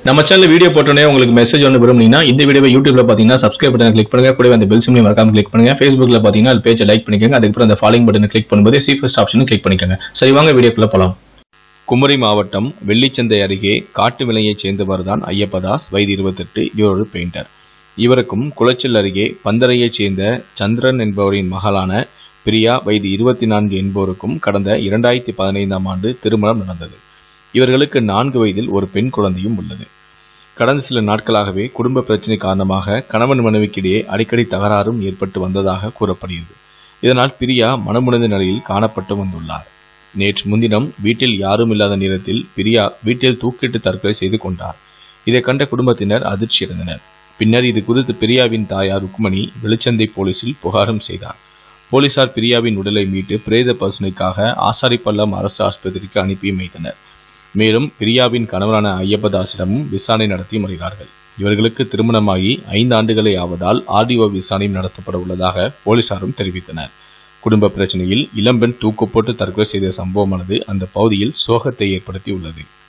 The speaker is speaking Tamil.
நம்ம சேனல் வீடியோ போட்டோன்னே உங்களுக்கு மெசேஜ் ஒன்று விரும்புனீங்கன்னா இந்த வீடியோவை யூடியூப்ல பார்த்தீங்கன்னா சப்ஸ்கிரைப் பட்டன் கிளிக் பண்ணுங்க கூடவே அந்த பெல் சிம்லையும் மறக்காம கிளிக் பண்ணுங்க ஃபேஸ்புக்ல பார்த்தீங்கன்னா அது பேஜை லைக் பண்ணிக்கோங்க அதுக்கப்புறம் அந்த ஃபாலோயிங் பட்டனை கிளிக் பண்ணும்போது சி ஃபர்ஸ்ட் ஆப்ஷனும் கிளிக் பண்ணிக்கோங்க சரி வாங்க வீடியோக்குள்ள போலாம் குமரி மாவட்டம் வெள்ளிச்சந்தை அருகே காட்டு விலையைச் சேர்ந்தவர் தான் ஐயப்பதாஸ் வயது இருபத்தெட்டு இவர் ஒரு பெயிண்டர் இவருக்கும் குளச்சல் அருகே பந்தரையைச் சேர்ந்த சந்திரன் என்பவரின் மகளான பிரியா வயது இருபத்தி நான்கு என்பவருக்கும் கடந்த இரண்டாயிரத்தி பதினைந்தாம் ஆண்டு திருமணம் நடந்தது இவர்களுக்கு நான்கு வயதில் ஒரு பெண் குழந்தையும் உள்ளது கடந்த சில நாட்களாகவே குடும்ப பிரச்சனை காரணமாக கணவன் மனைவிக்கிடையே அடிக்கடி தகராறும் ஏற்பட்டு வந்ததாக கூறப்படுகிறது இதனால் பிரியா மனமுடைந்த நிலையில் காணப்பட்டு வந்துள்ளார் நேற்று முன்தினம் வீட்டில் யாரும் இல்லாத நேரத்தில் பிரியா வீட்டில் தூக்கிட்டு தற்கொலை செய்து கொண்டார் இதை கண்ட குடும்பத்தினர் அதிர்ச்சியடைந்தனர் பின்னர் இது குறித்து பிரியாவின் தாயார் ருக்மணி வெளிச்சந்தை போலீசில் புகாரும் செய்தார் போலீசார் பிரியாவின் உடலை மீட்டு பிரேத பரிசோதனைக்காக ஆசாரிப்பள்ளம் அரசு ஆஸ்பத்திரிக்கு அனுப்பி வைத்தனர் மேலும் பிரியாவின் கணவரான ஐயப்பதாசிடமும் விசாரணை நடத்தி வருகிறார்கள் இவர்களுக்கு திருமணமாகி ஐந்து ஆண்டுகளே ஆவதால் ஆர்டிஓ விசாரணையும் நடத்தப்பட உள்ளதாக போலீசாரும் தெரிவித்தனர் குடும்ப பிரச்சனையில் இளம்பெண் தூக்கு போட்டு தற்கொலை செய்த சம்பவமானது அந்த பகுதியில் சோகத்தை ஏற்படுத்தி உள்ளது